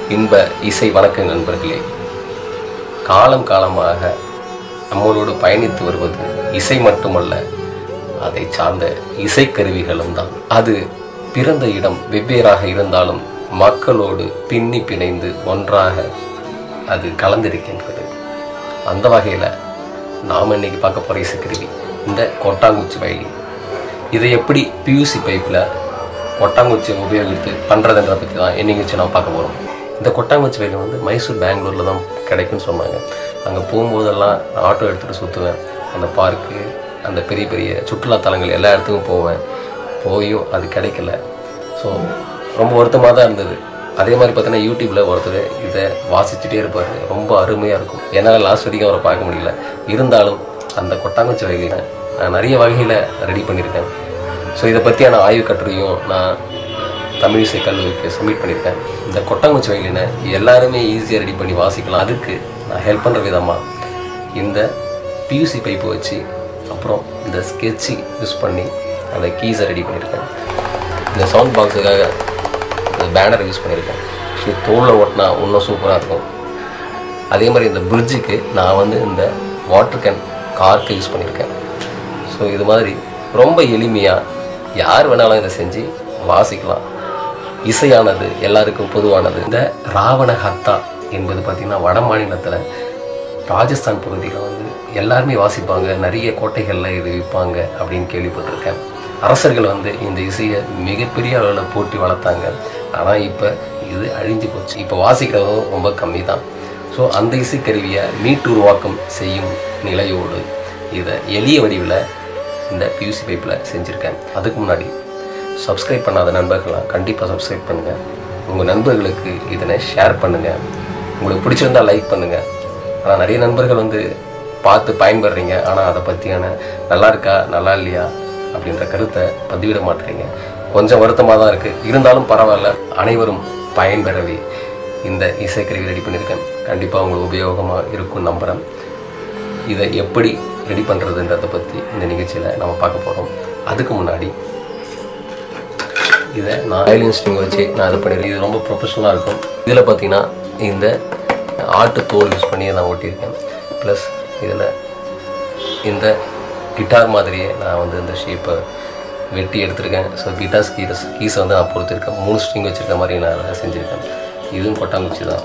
இன்ப இசை வணக்க நண்பர்களே காலம் காலமாக நம்மளோடு பயணித்து வருவது இசை மட்டுமல்ல அதை சார்ந்த இசைக்கருவிகளும் தான் அது பிறந்த இடம் வெவ்வேறாக இருந்தாலும் மக்களோடு பின்னி பிணைந்து ஒன்றாக அது கலந்திருக்கின்றது அந்த வகையில் நாம் இன்னைக்கு பார்க்க போகிற இசைக்கருவி இந்த கொட்டாங்குச்சி வயலின் இதை எப்படி பியூசி பைப்பில் கொட்டாங்குச்சியை உபயோகித்து பண்ணுறதுன்றத பற்றி தான் இன்னைக்கு வச்சு நான் பார்க்க போகிறோம் இந்த கொட்டாங்குச்சி வயலின் வந்து மைசூர் பெங்களூரில் தான் கிடைக்கும்னு சொன்னாங்க அங்கே போகும்போதெல்லாம் நான் ஆட்டோ எடுத்துகிட்டு சுற்றுவேன் அந்த பார்க்கு அந்த பெரிய பெரிய சுற்றுலா தலங்கள் எல்லா இடத்துக்கும் போவேன் போயும் அது கிடைக்கல ஸோ ரொம்ப வருத்தமாக தான் இருந்தது அதே மாதிரி பார்த்தீங்கன்னா யூடியூப்பில் ஒருத்தர் இதை வாசிச்சுட்டே இருப்பார் ரொம்ப அருமையாக இருக்கும் என்னால் லாஸ்ட் வரைக்கும் அவரை பார்க்க முடியல இருந்தாலும் அந்த கொட்டாங்குச்சி வகையில் நான் நிறைய வகையில் ரெடி பண்ணியிருக்கேன் ஸோ இதை பற்றியான ஆய்வு கட்டுரையும் நான் தமிழ் இசை கல்லூரிக்கு சப்மிட் பண்ணியிருக்கேன் இந்த கொட்டாங்குச்சி வயலினை எல்லாருமே ஈஸியாக ரெடி பண்ணி வாசிக்கலாம் அதுக்கு நான் ஹெல்ப் பண்ணுற விதமாக இந்த பியூசி பைப்பு வச்சு அப்புறம் இந்த ஸ்கெட்சு யூஸ் பண்ணி அந்த கீஸை ரெடி பண்ணியிருக்கேன் இந்த சவுண்ட் பாக்ஸுக்காக இந்த பேனர் யூஸ் பண்ணியிருக்கேன் ஸோ தோலில் ஓட்டினா இன்னும் சூப்பராக இருக்கும் அதே மாதிரி இந்த பிரிட்ஜுக்கு நான் வந்து இந்த வாட்டர் கேன் கார்க்கு யூஸ் பண்ணியிருக்கேன் ஸோ இது மாதிரி ரொம்ப எளிமையாக யார் வேணாலும் இதை செஞ்சு வாசிக்கலாம் இசையானது எல்லாருக்கும் பொதுவானது இந்த ராவண ஹத்தா என்பது பார்த்திங்கன்னா வட மாநிலத்தில் ராஜஸ்தான் பகுதியில் வந்து எல்லாருமே வாசிப்பாங்க நிறைய கோட்டைகளில் இது விற்பாங்க அப்படின்னு கேள்விப்பட்டிருக்கேன் அரசர்கள் வந்து இந்த இசையை மிகப்பெரிய அளவில் போட்டி வளர்த்தாங்க ஆனால் இப்போ இது அழிஞ்சு போச்சு இப்போ வாசிக்கிறதும் ரொம்ப கம்மி தான் ஸோ அந்த இசைக்கருவியை மீட்டு உருவாக்கம் செய்யும் நிலையோடு இதை எளிய வடிவில் இந்த பியூசி பைப்பில் செஞ்சுருக்கேன் அதுக்கு முன்னாடி சப்ஸ்கிரைப் பண்ணாத நண்பர்கள்லாம் கண்டிப்பாக சப்ஸ்கிரைப் பண்ணுங்கள் உங்கள் நண்பர்களுக்கு இதனை ஷேர் பண்ணுங்கள் உங்களுக்கு பிடிச்சிருந்தா லைக் பண்ணுங்கள் ஆனால் நிறைய நண்பர்கள் வந்து பார்த்து பயன்படுறீங்க ஆனால் அதை பற்றியான நல்லா இருக்கா நல்லா இல்லையா அப்படின்ற கருத்தை பதிவிட மாட்டேறீங்க கொஞ்சம் வருத்தமாக தான் இருக்குது இருந்தாலும் பரவாயில்ல அனைவரும் பயன்பெறவே இந்த இசைக்கருவி ரெடி பண்ணியிருக்கேன் கண்டிப்பாக உங்களுக்கு உபயோகமாக இருக்கும் நம்புகிறேன் இதை எப்படி ரெடி பண்ணுறதுன்றதை பற்றி இந்த நிகழ்ச்சியில் நம்ம பார்க்க போகிறோம் அதுக்கு முன்னாடி இதை நான் வயலின் ஸ்ட்ரிங் வச்சு நான் இது பண்ணியிருக்கேன் இது ரொம்ப ப்ரொஃபஷனலாக இருக்கும் இதில் பார்த்தீங்கன்னா இந்த ஆட்டு தோல் யூஸ் பண்ணி நான் ஓட்டியிருக்கேன் ப்ளஸ் இதில் இந்த கிட்டார் மாதிரியே நான் வந்து இந்த ஷேப்பை வெட்டி எடுத்திருக்கேன் ஸோ கிட்டார்ஸ் கீஸ் கீஸை வந்து நான் பொறுத்திருக்கேன் மூணு ஸ்ட்ரிங் வச்சுருக்க மாதிரி நான் அதை செஞ்சுருக்கேன் இதுவும் கொட்டாங்குச்சி தான்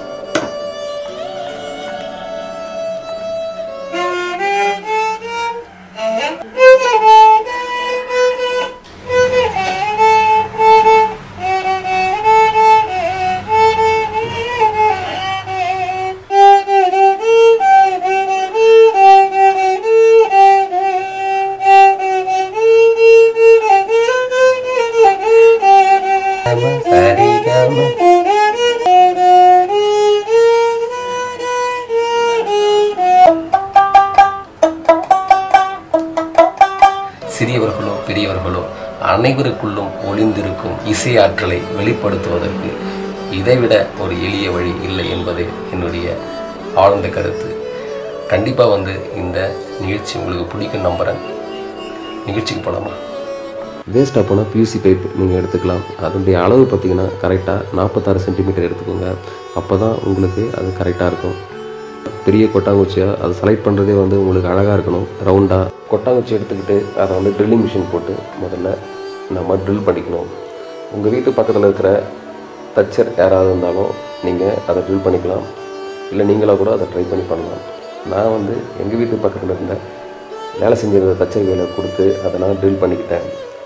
சிறியவர்களோ பெரியவர்களோ அனைவருக்குள்ளும் ஒளிந்திருக்கும் இசை ஆற்றலை வெளிப்படுத்துவதற்கு இதைவிட ஒரு எளிய வழி இல்லை என்பது என்னுடைய ஆழ்ந்த கருத்து கண்டிப்பாக வந்து இந்த நிகழ்ச்சி உங்களுக்கு பிடிக்கும் நம்புகிறேன் நிகழ்ச்சிக்கு போகலாமா வேஸ்ட்டாக போனால் பியூசி பைப் நீங்கள் எடுத்துக்கலாம் அதனுடைய அளவு பார்த்தீங்கன்னா கரெக்டாக நாற்பத்தாறு சென்டிமீட்டர் எடுத்துக்கோங்க அப்போ தான் உங்களுக்கு அது கரெக்டாக இருக்கும் பெரிய கொட்டாங்குச்சியாக அதை செலக்ட் பண்ணுறதே வந்து உங்களுக்கு அழகாக இருக்கணும் ரவுண்டாக கொட்டாங்குச்சி எடுத்துக்கிட்டு அதை வந்து ட்ரில்லிங் மிஷின் போட்டு முதல்ல நம்ம ட்ரில் பண்ணிக்கணும் உங்கள் வீட்டு பக்கத்தில் இருக்கிற தச்சர் யாராவது இருந்தாலும் நீங்கள் அதை ட்ரில் பண்ணிக்கலாம் இல்லை நீங்களாக கூட அதை ட்ரை பண்ணி பண்ணலாம் நான் வந்து எங்கள் வீட்டு பக்கத்தில் இருந்த வேலை செஞ்சிருந்த தச்சர் வேலை கொடுத்து அதை நான் ட்ரில் பண்ணிக்கிட்டேன்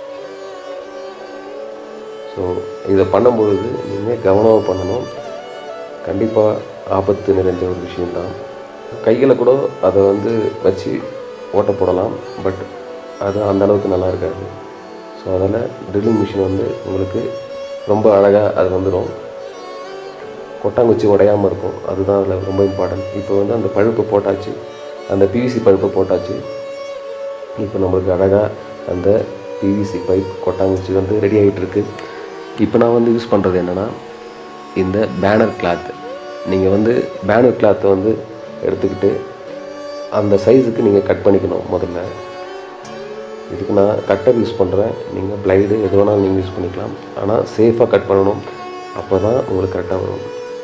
ஸோ இதை பண்ணும்பொழுது நீங்கள் கவனமாக பண்ணணும் கண்டிப்பாக ஆபத்து நிறைஞ்ச ஒரு விஷயம்தான் கையில் கூட அதை வந்து வச்சு ஓட்ட போடலாம் பட் அது அந்த அளவுக்கு நல்லா இருக்காது ஸோ அதில் ட்ரில்லிங் மிஷின் வந்து உங்களுக்கு ரொம்ப அழகாக அது வந்துடும் கொட்டாங்குச்சி உடையாமல் இருக்கும் அதுதான் அதில் ரொம்ப இம்பார்ட்டன்ட் இப்போ வந்து அந்த பழுப்பு போட்டாச்சு அந்த பிவிசி பழுப்பு போட்டாச்சு இப்போ நம்மளுக்கு அழகாக அந்த பிவிசி பைப் கொட்டாங்குச்சி வந்து ரெடி ஆகிட்டு இருக்கு இப்போ நான் வந்து யூஸ் பண்ணுறது என்னென்னா இந்த பேனர் கிளாத் நீங்கள் வந்து பேனர் கிளாத்தை வந்து எடுத்துக்கிட்டு அந்த சைஸுக்கு நீங்கள் கட் பண்ணிக்கணும் முதல்ல இதுக்கு நான் கட்டர் யூஸ் பண்ணுறேன் நீங்கள் பிளைடு எது வேணாலும் நீங்கள் யூஸ் பண்ணிக்கலாம் ஆனால் சேஃபாக கட் பண்ணணும் அப்போ தான் உங்களுக்கு கரெக்டாக வரும்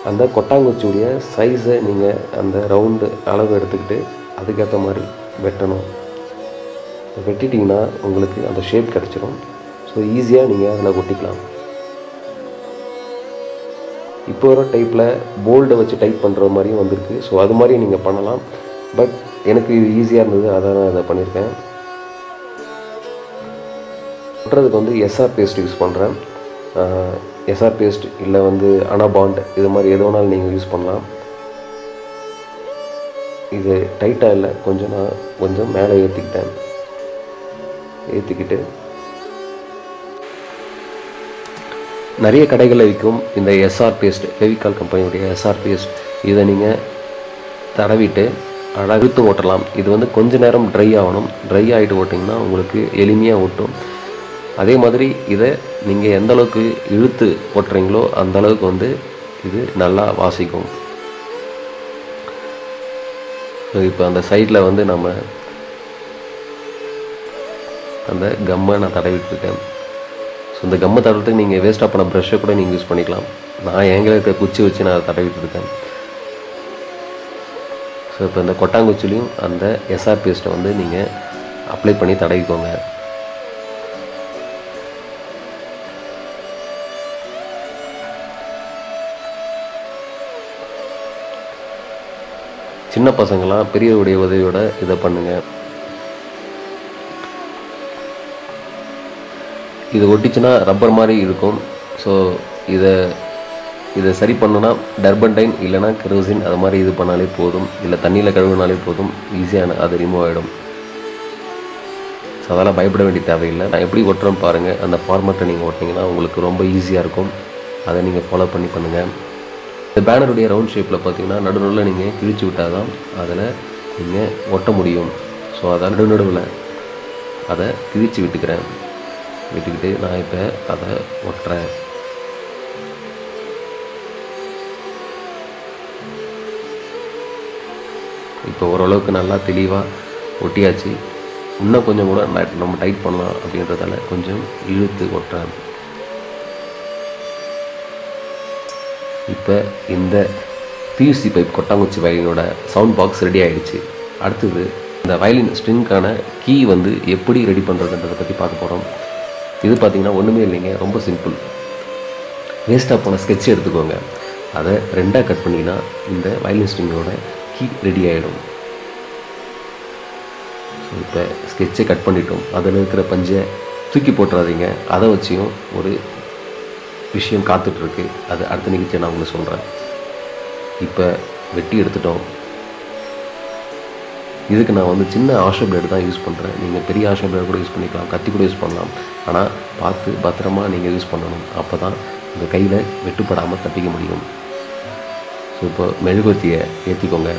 அந்த கொட்டாங்குச்சியுடைய சைஸை நீங்கள் அந்த ரவுண்டு அளவு எடுத்துக்கிட்டு அதுக்கேற்ற மாதிரி வெட்டணும் வெட்டிட்டிங்கன்னா உங்களுக்கு அந்த ஷேப் கிடச்சிரும் ஸோ ஈஸியாக நீங்கள் அதில் ஒட்டிக்கலாம் இப்போ வர டைப்பில் போல்டை வச்சு டைப் பண்ணுற மாதிரியும் வந்திருக்கு ஸோ அது மாதிரி நீங்கள் பண்ணலாம் பட் எனக்கு இது ஈஸியாக இருந்தது அதான் நான் இதை பண்ணியிருக்கேன் ஒட்டுறதுக்கு வந்து எஸ்ஆர் பேஸ்ட் யூஸ் பண்ணுறேன் எஸ்ஆர் பேஸ்ட் இல்லை வந்து அனாபாண்ட் இது மாதிரி எது வேணாலும் நீங்கள் யூஸ் பண்ணலாம் இது டைட்டாக இல்லை கொஞ்சம் நான் கொஞ்சம் மேலே ஏற்றிக்கிட்டேன் ஏற்றிக்கிட்டு நிறைய கடைகளில் விற்கும் இந்த எஸ்ஆர் பேஸ்ட் ஃபெவிகால் கம்பெனியுடைய எஸ்ஆர் பேஸ்ட் இதை நீங்கள் தடவிட்டு அழகுத்து ஓட்டலாம் இது வந்து கொஞ்ச நேரம் ட்ரை ஆகணும் ட்ரை ஆகிட்டு ஓட்டிங்கன்னா உங்களுக்கு எளிமையாக ஓட்டும் அதே மாதிரி இதை நீங்கள் எந்த அளவுக்கு இழுத்து ஓட்டுறீங்களோ அந்த அளவுக்கு வந்து இது நல்லா வாசிக்கும் இப்போ அந்த சைடில் வந்து நம்ம அந்த கம்மை நான் தடவிட்டு இருக்கேன் ஸோ இந்த கம்மை தடவுறதுக்கு நீங்கள் வேஸ்ட்டாக பண்ண ப்ரஷ்ஷை கூட நீங்கள் யூஸ் பண்ணிக்கலாம் நான் எங்களை இருக்க குச்சி வச்சு நான் அதை தடவிட்டு இருக்கேன் ஸோ இப்போ இந்த கொட்டாங்குச்சிலையும் அந்த எஸ்ஆர் பேஸ்ட்டை வந்து நீங்கள் அப்ளை பண்ணி தடவிக்கோங்க சின்ன பசங்களாம் பெரியவருடைய உதவியோட இதை பண்ணுங்கள் இது ஒட்டிச்சுன்னா ரப்பர் மாதிரி இருக்கும் ஸோ இதை இதை சரி பண்ணணும்னா டர்பன்டைன் இல்லைனா கெரோசின் அது மாதிரி இது பண்ணாலே போதும் இல்லை தண்ணியில் கழுவினாலே போதும் ஈஸியான அது ரிமூவ் ஆகிடும் ஸோ அதெல்லாம் பயப்பட வேண்டிய தேவையில்லை நான் எப்படி ஒட்டுறேன் பாருங்கள் அந்த ஃபார்மேட்டை நீங்கள் ஓட்டினீங்கன்னா உங்களுக்கு ரொம்ப ஈஸியாக இருக்கும் அதை நீங்கள் ஃபாலோ பண்ணி பண்ணுங்கள் இந்த பேனருடைய ரவுண்ட் ஷேப்பில் பார்த்தீங்கன்னா நடுநடுவில் நீங்கள் கிழிச்சு விட்டால் தான் அதில் நீங்கள் ஒட்ட முடியும் ஸோ அதை நடுநடுவில் அதை கிழிச்சு விட்டுக்கிறேன் விட்டுக்கிட்டு நான் இப்போ அதை ஒட்டுறேன் இப்போ ஓரளவுக்கு நல்லா தெளிவாக ஒட்டியாச்சு இன்னும் கொஞ்சம் கூட ந- நம்ம டைட் பண்ணலாம் அப்படின்றதால கொஞ்சம் இழுத்து ஒட்டுறேன் இப்போ இந்த பியூசி பைப் கொட்டாங்குச்சி வயலினோட சவுண்ட் பாக்ஸ் ரெடி ஆயிடுச்சு அடுத்தது இந்த வயலின் ஸ்ட்ரிங்க்கான கீ வந்து எப்படி ரெடி பண்ணுறதுன்றதை பற்றி பார்க்க போகிறோம் இது பார்த்தீங்கன்னா ஒன்றுமே இல்லைங்க ரொம்ப சிம்பிள் வேஸ்ட்டாக போன ஸ்கெட்ச் எடுத்துக்கோங்க அதை ரெண்டாக கட் பண்ணிங்கன்னா இந்த வயலின் ஸ்ட்ரிங்கோட கீ ரெடி ஆகிடும் ஸோ இப்போ ஸ்கெட்சை கட் பண்ணிட்டோம் அதில் இருக்கிற பஞ்சை தூக்கி போட்டுறாதீங்க அதை வச்சியும் ஒரு விஷயம் காத்துட்ருக்கு அது அடுத்த நிகழ்ச்சியை நான் உங்களுக்கு சொல்கிறேன் இப்போ வெட்டி எடுத்துட்டோம் இதுக்கு நான் வந்து சின்ன ஆஷோ பிளேடு தான் யூஸ் பண்ணுறேன் நீங்கள் பெரிய ஆஷோ பிளேடு கூட யூஸ் பண்ணிக்கலாம் கத்தி கூட யூஸ் பண்ணலாம் ஆனால் பார்த்து பத்திரமா நீங்கள் யூஸ் பண்ணணும் அப்போ தான் உங்கள் கையில் வெட்டுப்படாமல் தப்பிக்க முடியும் ஸோ இப்போ மெழுகுவர்த்தியை ஏற்றிக்கோங்க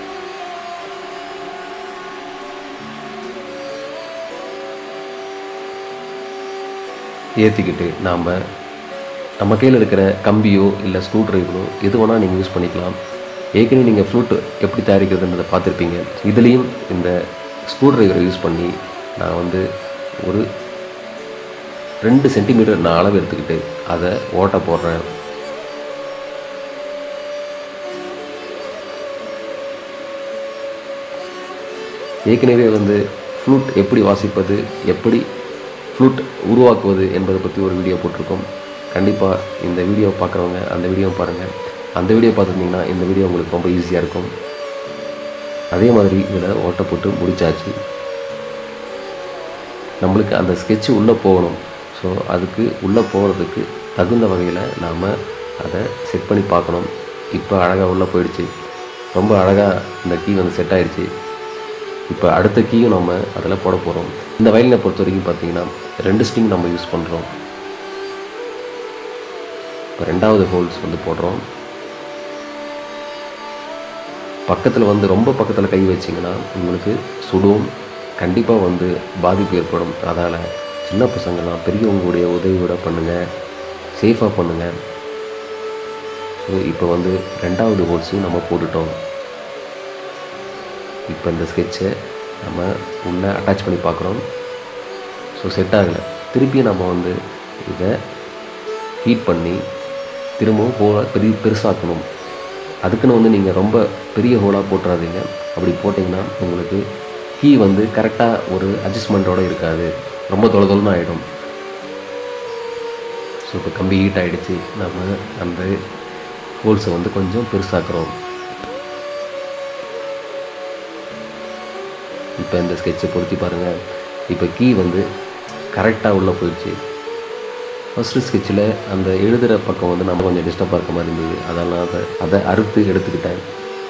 ஏற்றிக்கிட்டு நாம் நம்ம கையில் இருக்கிற கம்பியோ இல்லை ஸ்க்ரூ ட்ரைவரோ எது வேணால் நீங்கள் யூஸ் பண்ணிக்கலாம் ஏற்கனவே நீங்கள் ஃப்ளூட் எப்படி தயாரிக்கிறதுன்றதை பார்த்துருப்பீங்க இதுலேயும் இந்த ஸ்க்ரூ ட்ரைவரை யூஸ் பண்ணி நான் வந்து ஒரு ரெண்டு சென்டிமீட்டர் நான் அளவு எடுத்துக்கிட்டு அதை ஓட்ட போடுறேன் ஏற்கனவே வந்து ஃப்ளூட் எப்படி வாசிப்பது எப்படி ஃப்ளூட் உருவாக்குவது என்பதை பற்றி ஒரு வீடியோ போட்டிருக்கோம் கண்டிப்பாக இந்த வீடியோ பார்க்குறவங்க அந்த வீடியோ பாருங்கள் அந்த வீடியோ பார்த்துருந்தீங்கன்னா இந்த வீடியோ உங்களுக்கு ரொம்ப ஈஸியாக இருக்கும் அதே மாதிரி இதில் ஓட்டை போட்டு முடிச்சாச்சு நம்மளுக்கு அந்த ஸ்கெட்சு உள்ளே போகணும் ஸோ அதுக்கு உள்ளே போகிறதுக்கு தகுந்த வகையில் நாம் அதை செட் பண்ணி பார்க்கணும் இப்போ அழகாக உள்ளே போயிடுச்சு ரொம்ப அழகாக இந்த கீ வந்து செட் ஆயிடுச்சு இப்போ அடுத்த கீயும் நம்ம அதில் போட போகிறோம் இந்த வயலினை பொறுத்த வரைக்கும் பார்த்தீங்கன்னா ரெண்டு ஸ்ட்ரிங் நம்ம யூஸ் பண்ணுறோம் இப்போ ரெண்டாவது ஹோல்ஸ் வந்து போடுறோம் பக்கத்தில் வந்து ரொம்ப பக்கத்தில் கை வச்சிங்கன்னா உங்களுக்கு சுடும் கண்டிப்பாக வந்து பாதிப்பு ஏற்படும் அதால் சின்ன பசங்கள்லாம் பெரியவங்களுடைய உதவியோட பண்ணுங்கள் சேஃபாக பண்ணுங்கள் ஸோ இப்போ வந்து ரெண்டாவது ஹோல்ஸையும் நம்ம போட்டுட்டோம் இப்போ இந்த ஸ்கெட்சை நம்ம உள்ளே அட்டாச் பண்ணி பார்க்குறோம் ஸோ செட் ஆகலை திருப்பி நம்ம வந்து இதை ஹீட் பண்ணி திரும்பவும் ஹோலை பெரிய பெருசாக்கணும் அதுக்குன்னு வந்து நீங்கள் ரொம்ப பெரிய ஹோலாக போட்டுறாதீங்க அப்படி போட்டிங்கன்னா உங்களுக்கு கீ வந்து கரெக்டாக ஒரு அட்ஜஸ்ட்மெண்ட்டோட இருக்காது ரொம்ப தொலை தொலைன்னு ஆகிடும் ஸோ இப்போ கம்பி ஹீட் ஆகிடுச்சு நம்ம அந்த ஹோல்ஸை வந்து கொஞ்சம் பெருசாக்குறோம் இப்போ இந்த ஸ்கெட்சை பொருத்தி பாருங்கள் இப்போ கீ வந்து கரெக்டாக உள்ளே போயிடுச்சு ஃபஸ்ட்டு ஸ்கெட்சில் அந்த எழுதுகிற பக்கம் வந்து நம்ம கொஞ்சம் டிஸ்டர்பாக இருக்க மாதிரி இருந்தது அதெல்லாம் அதை அதை அறுத்து எடுத்துக்கிட்டேன்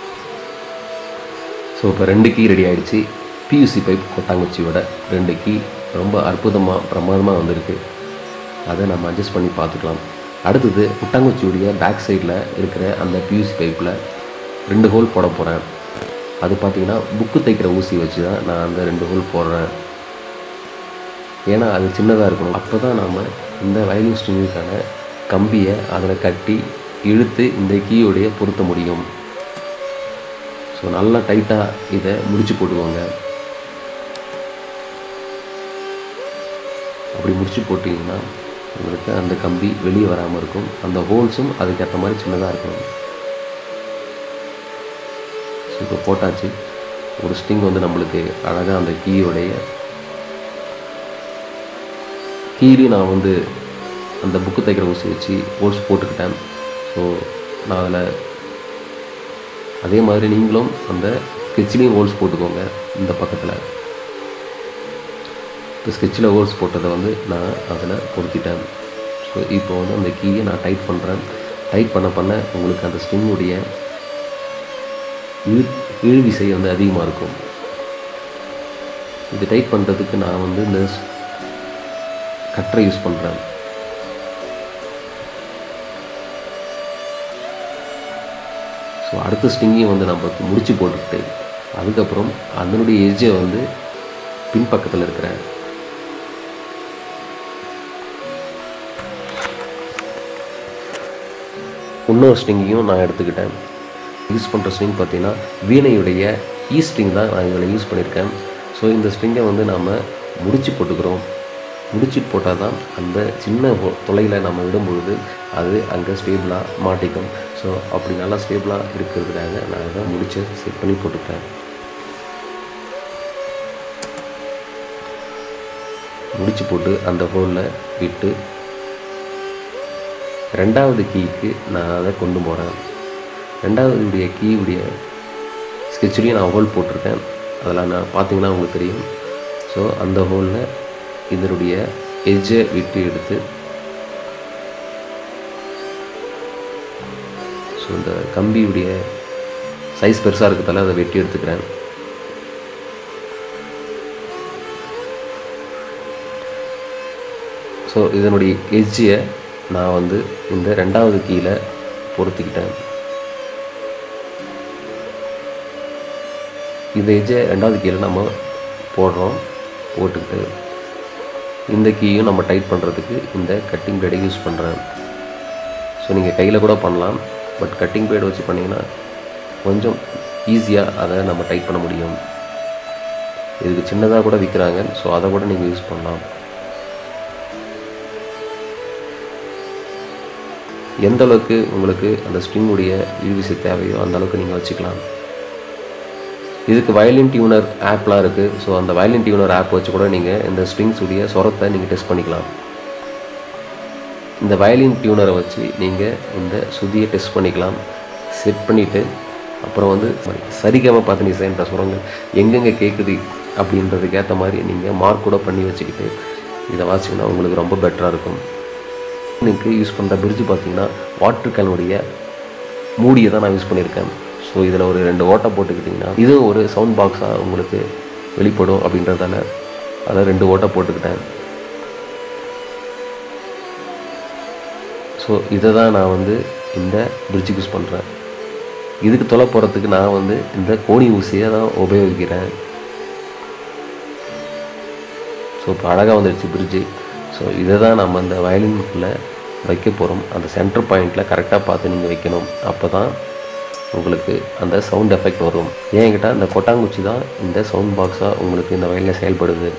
ஸோ இப்போ ரெண்டு கீ ரெடி ஆயிடுச்சு பியூசி பைப் கொட்டாங்குச்சியோட ரெண்டு கீ ரொம்ப அற்புதமாக பிரமாதமாக வந்திருக்கு அதை நம்ம அட்ஜஸ்ட் பண்ணி பார்த்துக்கலாம் அடுத்தது கொட்டாங்குச்சியுடைய பேக் சைடில் இருக்கிற அந்த பியூசி பைப்பில் ரெண்டு ஹோல் போட போகிறேன் அது பார்த்தீங்கன்னா புக்கு தைக்கிற ஊசி வச்சு தான் நான் அந்த ரெண்டு ஹோல் போடுறேன் ஏன்னா அது சின்னதாக இருக்கணும் அப்போ தான் நாம் இந்த வயலின் ஸ்ட்ரிங்குக்கான கம்பியை அதில் கட்டி இழுத்து இந்த கீயோடைய பொருத்த முடியும் ஸோ நல்லா டைட்டாக இதை முடிச்சு போட்டுக்கோங்க அப்படி முடிச்சு போட்டிங்கன்னா உங்களுக்கு அந்த கம்பி வெளியே வராமல் இருக்கும் அந்த ஹோல்ஸும் அதுக்கேற்ற மாதிரி சின்னதாக இருக்கணும் ஸோ இப்போ போட்டாச்சு ஒரு ஸ்ட்ரிங் வந்து நம்மளுக்கு அழகாக அந்த கீயோடைய கீழே நான் வந்து அந்த புக்கு தைக்கிற ஊசி வச்சு ஹோல்ஸ் போட்டுக்கிட்டேன் ஸோ நான் அதில் அதே மாதிரி நீங்களும் அந்த ஸ்கெட்ச்லேயும் ஹோல்ஸ் போட்டுக்கோங்க இந்த பக்கத்தில் இப்போ ஸ்கெட்சில் ஹோல்ஸ் போட்டதை வந்து நான் அதில் பொருத்திட்டேன் ஸோ இப்போ வந்து அந்த கீயை நான் டைட் பண்ணுறேன் டைட் பண்ண பண்ண உங்களுக்கு அந்த ஸ்ட்ரிங்குடைய இழு இழுவிசை வந்து அதிகமாக இருக்கும் இது டைட் பண்ணுறதுக்கு நான் வந்து இந்த கட்டரை யூஸ் பண்ணுறேன் ஸோ அடுத்த ஸ்டிங்கையும் வந்து நம்ம முடிச்சு போட்டுக்கிட்டு அதுக்கப்புறம் அதனுடைய எஜ்ஜை வந்து பின்பக்கத்தில் இருக்கிற இன்னொரு ஸ்ட்ரிங்கையும் நான் எடுத்துக்கிட்டேன் யூஸ் பண்ணுற ஸ்ட்ரிங் பார்த்தீங்கன்னா வீணையுடைய ஈ ஸ்ட்ரிங் தான் நான் இதில் யூஸ் பண்ணியிருக்கேன் ஸோ இந்த ஸ்ட்ரிங்கை வந்து நாம் முடிச்சு போட்டுக்கிறோம் முடிச்சு போட்டால் தான் அந்த சின்ன தொலையில் நம்ம விடும்பொழுது அது அங்கே ஸ்டேபிளாக மாட்டிக்கும் ஸோ அப்படி நல்லா ஸ்டேபிளாக இருக்கிறதுக்காக நான் அதை முடிச்சு செட் பண்ணி போட்டுக்கிறேன் முடிச்சு போட்டு அந்த ஹோலில் விட்டு ரெண்டாவது கீக்கு நான் அதை கொண்டு போகிறேன் ரெண்டாவதுடைய கீயுடைய ஸ்கெட்ச்லேயும் நான் ஹோல் போட்டிருக்கேன் அதில் நான் பார்த்தீங்கன்னா உங்களுக்கு தெரியும் ஸோ அந்த ஹோலில் இதனுடைய எஜ்ஜை விட்டு எடுத்து ஸோ இந்த கம்பியுடைய சைஸ் பெருசாக இருக்கிறதால அதை வெட்டி எடுத்துக்கிறேன் ஸோ இதனுடைய எஜ்ஜியை நான் வந்து இந்த ரெண்டாவது கீழே பொருத்திக்கிட்டேன் இந்த எஜ்ஜை ரெண்டாவது கீழே நம்ம போடுறோம் போட்டுக்கிட்டு இந்த கீயும் நம்ம டைட் பண்ணுறதுக்கு இந்த கட்டிங் பிளேடை யூஸ் பண்ணுறேன் ஸோ நீங்கள் கையில் கூட பண்ணலாம் பட் கட்டிங் பிளேட் வச்சு பண்ணிங்கன்னா கொஞ்சம் ஈஸியாக அதை நம்ம டைட் பண்ண முடியும் இதுக்கு சின்னதாக கூட விற்கிறாங்க ஸோ அதை கூட நீங்கள் யூஸ் பண்ணலாம் எந்த அளவுக்கு உங்களுக்கு அந்த ஸ்ட்ரிங்குடைய யூவிசி தேவையோ அந்த அளவுக்கு நீங்கள் வச்சுக்கலாம் இதுக்கு வயலின் டியூனர் ஆப்லாம் இருக்குது ஸோ அந்த வயலின் டியூனர் ஆப் வச்சு கூட நீங்கள் இந்த ஸ்ட்ரிங்ஸ் உடைய சொரத்தை நீங்கள் டெஸ்ட் பண்ணிக்கலாம் இந்த வயலின் டியூனரை வச்சு நீங்கள் இந்த சுதியை டெஸ்ட் பண்ணிக்கலாம் செட் பண்ணிவிட்டு அப்புறம் வந்து சரிகம பார்த்து நிசைன்ற சுரங்கள் எங்கெங்கே கேட்குது அப்படின்றதுக்கு ஏற்ற மாதிரி நீங்கள் மார்க் கூட பண்ணி வச்சுக்கிட்டு இதை வாசிங்கன்னா உங்களுக்கு ரொம்ப பெட்டராக இருக்கும் எனக்கு யூஸ் பண்ணுற பிரிட்ஜ் பார்த்தீங்கன்னா வாட்டர் கேனுடைய மூடியை தான் நான் யூஸ் பண்ணியிருக்கேன் ஸோ இதில் ஒரு ரெண்டு ஓட்டை போட்டுக்கிட்டிங்கன்னா இதுவும் ஒரு சவுண்ட் பாக்ஸாக உங்களுக்கு வெளிப்படும் அப்படின்றதால அதை ரெண்டு ஓட்டை போட்டுக்கிட்டேன் ஸோ இதை தான் நான் வந்து இந்த பிரிட்ஜுக்கு யூஸ் பண்ணுறேன் இதுக்கு தொலை போகிறதுக்கு நான் வந்து இந்த கோணி ஊசியை தான் உபயோகிக்கிறேன் ஸோ இப்போ அழகாக வந்துடுச்சு பிரிட்ஜு ஸோ இதை தான் நம்ம அந்த வயலினுக்குள்ளே வைக்க போகிறோம் அந்த சென்டர் பாயிண்டில் கரெக்டாக பார்த்து நீங்கள் வைக்கணும் அப்போ தான் உங்களுக்கு அந்த சவுண்ட் எஃபெக்ட் வரும் ஏன்கிட்ட அந்த கொட்டாங்குச்சி தான் இந்த சவுண்ட் பாக்ஸாக உங்களுக்கு இந்த வயலில் செயல்படுது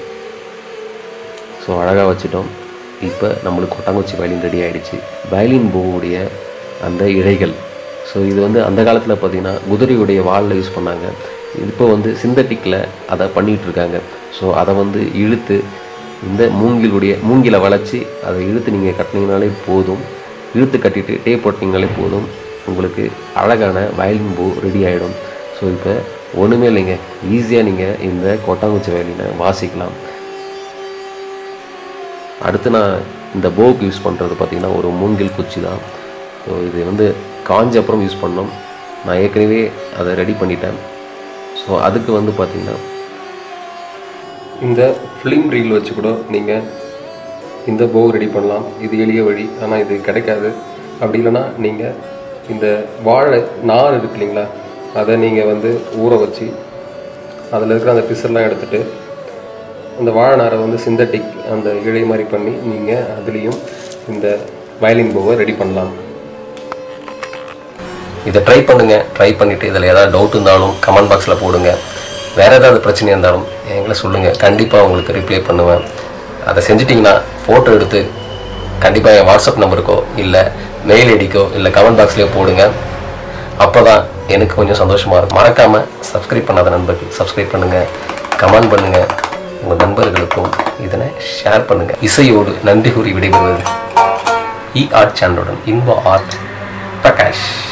ஸோ அழகாக வச்சுட்டோம் இப்போ நம்மளுக்கு கொட்டாங்குச்சி வயலின் ரெடி ஆகிடுச்சு வயலின் போவுடைய அந்த இழைகள் ஸோ இது வந்து அந்த காலத்தில் பார்த்தீங்கன்னா குதிரையுடைய வாலில் யூஸ் பண்ணாங்க இப்போ வந்து சிந்தட்டிக்கில் அதை பண்ணிகிட்டு இருக்காங்க ஸோ அதை வந்து இழுத்து இந்த மூங்கிலுடைய மூங்கிலை வளைச்சி அதை இழுத்து நீங்கள் கட்டினீங்கனாலே போதும் இழுத்து கட்டிட்டு டேப் போட்டிங்கனாலே போதும் உங்களுக்கு அழகான வயலின் பூ ரெடி ஆகிடும் ஸோ இப்போ ஒன்றுமே இல்லைங்க ஈஸியாக நீங்கள் இந்த கொட்டாங்குச்சி வயலினை வாசிக்கலாம் அடுத்து நான் இந்த போவுக்கு யூஸ் பண்ணுறது பார்த்திங்கன்னா ஒரு மூங்கில் குச்சி தான் ஸோ இது வந்து காஞ்ச அப்புறம் யூஸ் பண்ணோம் நான் ஏற்கனவே அதை ரெடி பண்ணிட்டேன் ஸோ அதுக்கு வந்து பார்த்திங்கன்னா இந்த ஃபிலிம் ரீல் வச்சு கூட நீங்கள் இந்த போ ரெடி பண்ணலாம் இது எளிய வழி ஆனால் இது கிடைக்காது அப்படி இல்லைன்னா நீங்கள் இந்த வாழை நார் இருக்கு இல்லைங்களா அதை நீங்கள் வந்து ஊற வச்சு அதில் இருக்கிற அந்த பிசர்லாம் எடுத்துட்டு அந்த வாழை நாரை வந்து சிந்தட்டிக் அந்த இழை மாதிரி பண்ணி நீங்கள் அதுலேயும் இந்த வயலின் போவை ரெடி பண்ணலாம் இதை ட்ரை பண்ணுங்க ட்ரை பண்ணிட்டு இதில் ஏதாவது டவுட் இருந்தாலும் கமெண்ட் பாக்ஸில் போடுங்க வேற ஏதாவது பிரச்சனை இருந்தாலும் எங்களை சொல்லுங்க கண்டிப்பாக உங்களுக்கு ரிப்ளை பண்ணுவேன் அதை செஞ்சிட்டிங்கன்னா ஃபோட்டோ எடுத்து கண்டிப்பாக என் வாட்ஸ்அப் நம்பருக்கோ இல்லை மெயில் ஐடிக்கோ இல்லை கமெண்ட் பாக்ஸ்லேயோ போடுங்க அப்போ தான் எனக்கு கொஞ்சம் சந்தோஷமாக இருக்கும் மறக்காமல் சப்ஸ்கிரைப் பண்ணாத நண்பர்கள் சப்ஸ்கிரைப் பண்ணுங்கள் கமெண்ட் பண்ணுங்கள் உங்கள் நண்பர்களுக்கும் இதனை ஷேர் பண்ணுங்கள் இசையோடு நன்றி கூறி விடைபெறுவது இ ஆர்ட் சேனலுடன் இன்ப ஆர்ட் பிரகாஷ்